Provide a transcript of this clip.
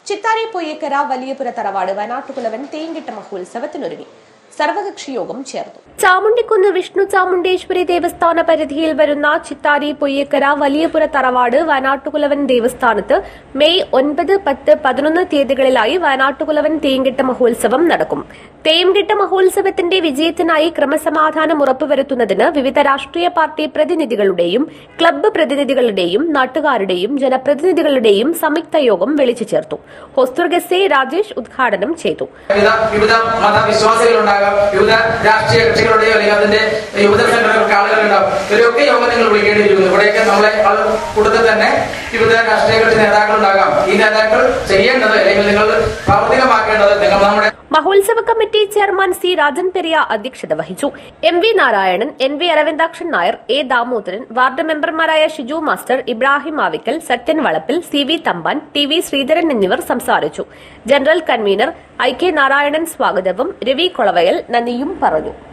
ചിത്താരി പൊയ്യക്കര വലിയപുര തറവാട് വനാട്ടുകുലവൻ തേങ്കിട്ട മഹോത്സവത്തിനൊരുങ്ങി സർവകക്ഷി യോഗം ചേർന്നു ചാമുണ്ടിക്കുന്ന് വിഷ്ണു ചാമുണ്ടേശ്വരി ദേവസ്ഥാന പരിധിയിൽ വരുന്ന ചിത്താരി പൊയ്യക്കര വലിയപുര തറവാട് വയനാട്ടുകുലവൻ ദേവസ്ഥാനത്ത് മെയ് ഒൻപത് പത്ത് പതിനൊന്ന് തീയതികളിലായി വയനാട്ടുകുലവൻ തേങ്കിട്ട മഹോത്സവം നടക്കും തേംകിട്ട മഹോത്സവത്തിന്റെ വിജയത്തിനായി ക്രമസമാധാനം ഉറപ്പുവരുത്തുന്നതിന് വിവിധ രാഷ്ട്രീയ പാർട്ടി പ്രതിനിധികളുടെയും ക്ലബ്ബ് പ്രതിനിധികളുടെയും നാട്ടുകാരുടെയും ജനപ്രതിനിധികളുടെയും സംയുക്ത യോഗം വിളിച്ചു ചേർത്തു ഹോസ്റ്റർ ഗസെ രാജേഷ് ഉദ്ഘാടനം ചെയ്തു വിവിധ വിവിധ മതവിശ്വാസികളുണ്ടാകാം വിവിധ രാഷ്ട്രീയ കക്ഷികളുടെയോ അല്ലെങ്കിൽ അതിന്റെ യുവജന സംഘടനകൾക്ക് ആളുകളുണ്ടാവും ഇവരൊക്കെ യോഗം നിങ്ങൾ വിളിക്കേണ്ടിയിരിക്കുന്നു ഇവിടെയൊക്കെ നമ്മളെ ആൾ കൂട്ടത്തിൽ തന്നെ വിവിധ രാഷ്ട്രീയ കക്ഷി നേതാക്കളുണ്ടാകാം ഈ നേതാക്കൾ ചെയ്യേണ്ടത് അല്ലെങ്കിൽ നിങ്ങൾ പ്രാവർത്തികമാക്കേണ്ടത് നിങ്ങൾ നമ്മുടെ മഹോത്സവ committee chairman C Rajan Periya അധ്യക്ഷത വഹിച്ചു M V Narayanan N V Aravindakshan Nair A Damodaran ward മെമ്പർമാരായ Shiju master Ibrahim Avikkal Sathyan Valappil C V Thampan T V Sreedharan എന്നിവർ സംസാരിച്ചു general convener I K Narayanan സ്വാഗതവും രവി കൊളവയൽ നന്ദിയും പറഞ്ഞു